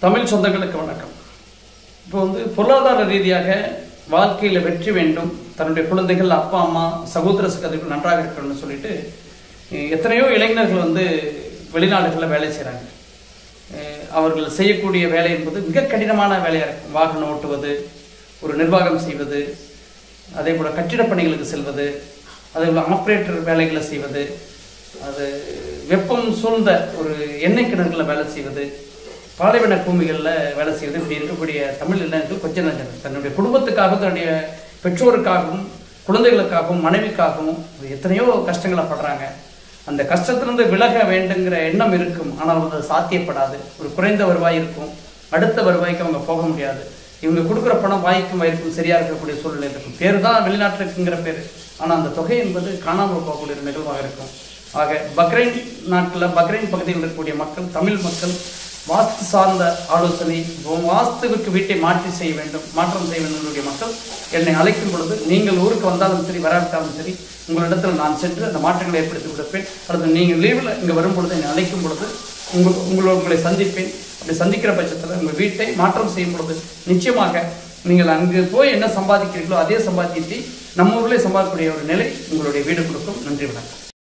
தமிழ் சொந்தங்களுக்கு வணக்கம் இப்போ வந்து பொருளாதார ரீதியாக வாழ்க்கையில் வெற்றி வேண்டும் தன்னுடைய குழந்தைகள் அப்பா அம்மா சகோதர சகோதரிகள் நன்றாக இருக்கணும்னு சொல்லிட்டு அஹ், எத்தனையோ இளைஞர்கள் வந்து வெளிநாடுகளில் வேலை செய்கிறாங்க அவர்கள் செய்யக்கூடிய வேலை என்பது மிக கடினமான வேலையாக இருக்கும் வாகனம் ஓட்டுவது ஒரு நிர்வாகம் செய்வது அதே போல் கட்டிடப் பணிகளுக்கு செல்வது அதே போல் ஆப்ரேட்டர் வேலைகளை செய்வது அது வெப்பம் சூழ்ந்த ஒரு எண்ணெய் கிணறுகளில் வேலை செய்வது பாலைவன பூமிகளில் வேலை செய்வது இப்படி இருக்கக்கூடிய தமிழ் இளைஞர்கள் கொஞ்ச நஞ்சம் தன்னுடைய குடும்பத்துக்காகவும் தன்னுடைய பெற்றோருக்காகவும் குழந்தைகளுக்காகவும் மனைவிக்காகவும் எத்தனையோ கஷ்டங்களை படுறாங்க அந்த கஷ்டத்திலிருந்து விலக வேண்டுங்கிற எண்ணம் இருக்கும் ஆனால் அது சாத்தியப்படாது ஒரு குறைந்த வருவாய் இருக்கும் அடுத்த வருவாய்க்கு அவங்க போக முடியாது இவங்க கொடுக்குற பணம் வாய்க்கும் வயிற்கும் சரியா இருக்கக்கூடிய சூழ்நிலை இருக்கும் பேர் தான் வெளிநாட்டில் இருக்குங்கிற பேர் ஆனால் அந்த தொகை என்பது காணாமல் போகக்கூடிய ஒரு நிகழ்வாக இருக்கும் ஆக பக்ரைன் நாட்டில் பக்ரைன் பகுதியில் இருக்கக்கூடிய மக்கள் தமிழ் மக்கள் வாஸ்து சார்ந்த ஆலோசனை வாஸ்துவுக்கு வீட்டை மாற்றி செய்ய வேண்டும் மாற்றம் செய்ய வேண்டும் என்னுடைய மக்கள் என்னை அழைக்கும் பொழுது நீங்கள் ஊருக்கு வந்தாலும் சரி வராவிட்டாலும் சரி உங்களிடத்தில் நான் சென்று அந்த மாற்றங்களை ஏற்படுத்தி கொடுப்பேன் அல்லது நீங்கள் லீவில் இங்கே வரும் பொழுது என்னை அழைக்கும் பொழுது உங்கள் உங்களோட உங்களை சந்திப்பேன் அப்படி சந்திக்கிற பட்சத்தில் உங்கள் வீட்டை மாற்றம் செய்யும் பொழுது நிச்சயமாக நீங்கள் அங்கு போய் என்ன சம்பாதிக்கிறீர்களோ அதே சம்பாத்தியத்தை நம்ம ஊரிலே சம்பாதிக்கக்கூடிய ஒரு நிலை உங்களுடைய வீடு கொடுக்கும் நன்றி வணக்கம்